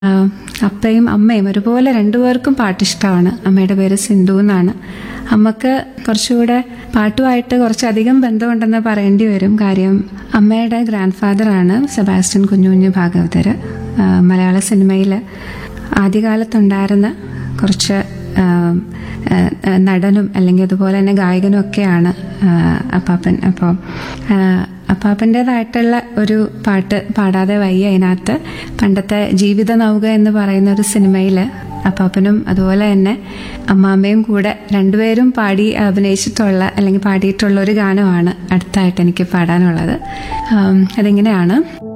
ആഹ് അപ്പയും അമ്മയും ഒരുപോലെ രണ്ടുപേർക്കും പാട്ടിഷ്ടമാണ് അമ്മയുടെ പേര് സിന്ധു എന്നാണ് അമ്മക്ക് കുറച്ചുകൂടെ പാട്ടുമായിട്ട് കുറച്ചധികം ബന്ധമുണ്ടെന്ന് പറയേണ്ടി വരും കാര്യം അമ്മയുടെ ഗ്രാൻഡ് ഫാദറാണ് സെബാസ്റ്റ്യൻ കുഞ്ഞുകുഞ്ഞു ഭാഗവതർ ആഹ് മലയാള സിനിമയിൽ ആദ്യകാലത്തുണ്ടായിരുന്ന കുറച്ച് ആഹ് ആഹ് നടനും അല്ലെങ്കിൽ അതുപോലെ തന്നെ ഗായകനും ഒക്കെയാണ് ആഹ് അപ്പാപ്പൻ അപ്പോൾ അപ്പാപ്പൻ്റെതായിട്ടുള്ള ഒരു പാട്ട് പാടാതെ വയ്യ അതിനകത്ത് പണ്ടത്തെ ജീവിത നൗക എന്ന് പറയുന്ന ഒരു സിനിമയിൽ അപ്പാപ്പനും അതുപോലെ തന്നെ അമ്മാമ്മയും കൂടെ രണ്ടുപേരും പാടി അഭിനയിച്ചിട്ടുള്ള അല്ലെങ്കിൽ പാടിയിട്ടുള്ള ഒരു ഗാനമാണ് അടുത്തായിട്ട് എനിക്ക് പാടാനുള്ളത് ആം, അതിങ്ങനെയാണ്